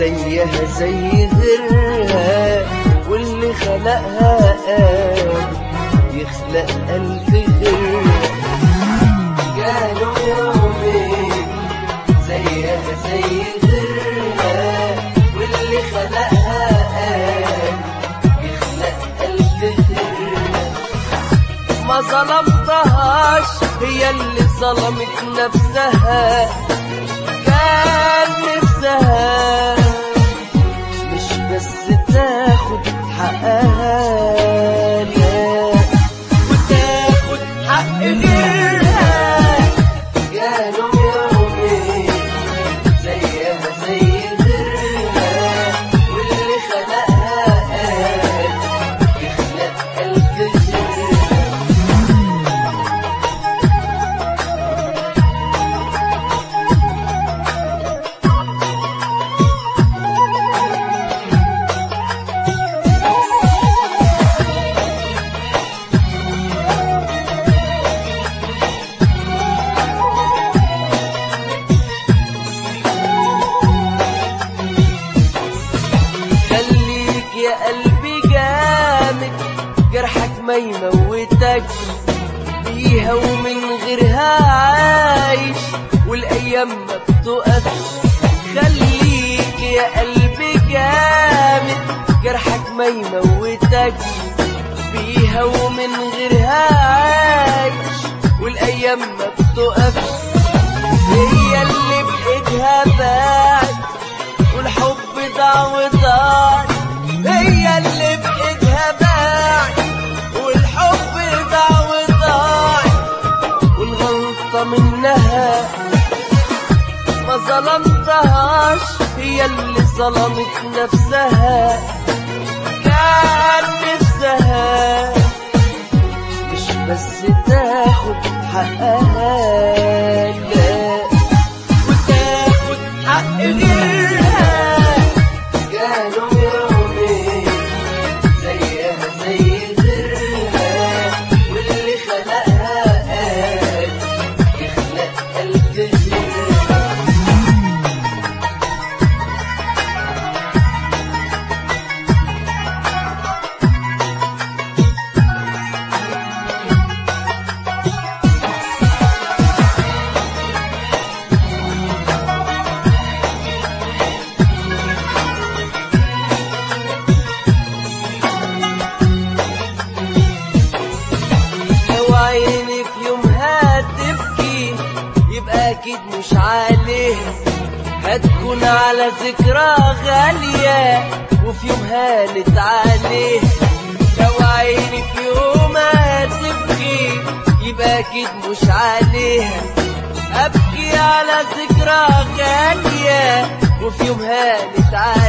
زيها زي غيرها واللي خلقها قال يخلق ألف غيرها قالوا يومين زيها زي غيرها واللي خلقها قال يخلق ألف غيرها ما ظلمتهاش هي اللي ظلمت نفسها كان نفسها مش بس تاخد حقها لا وتاخد حق غيرها قالوا يومين زيها زي غيرها واللي خلقها قال يخلق ألف غيرها خليك يا قلبي جامد جرحك ما يموتكش بيها ومن غيرها عايش والايام ما بتقفش خليك يا قلبي جامد جرحك ما يموتكش بيها ومن غيرها عايش والايام ما بتقفش هي اللي بايدها باعت والحب ضاع وضاع هي اللي بإيدها باع والحب ضاع وضاع والغلطة منها ما ظلمتهاش هي اللي ظلمت نفسها كان نفسها مش بس تاخد حقها لا وتاخد حق غيرها قالوا يومين زيها زي غيرها واللي خلقها قال يخلق ألف غيرها لو عيني في يومها تبكي يبقى اكيد مش عليها هتكون على ذكرى غالية وفي يومها نتعاليها لو عيني في يومها تبكي يبقى اكيد مش عليها ابكي على ذكرى غالية وفي يومها نتعاليها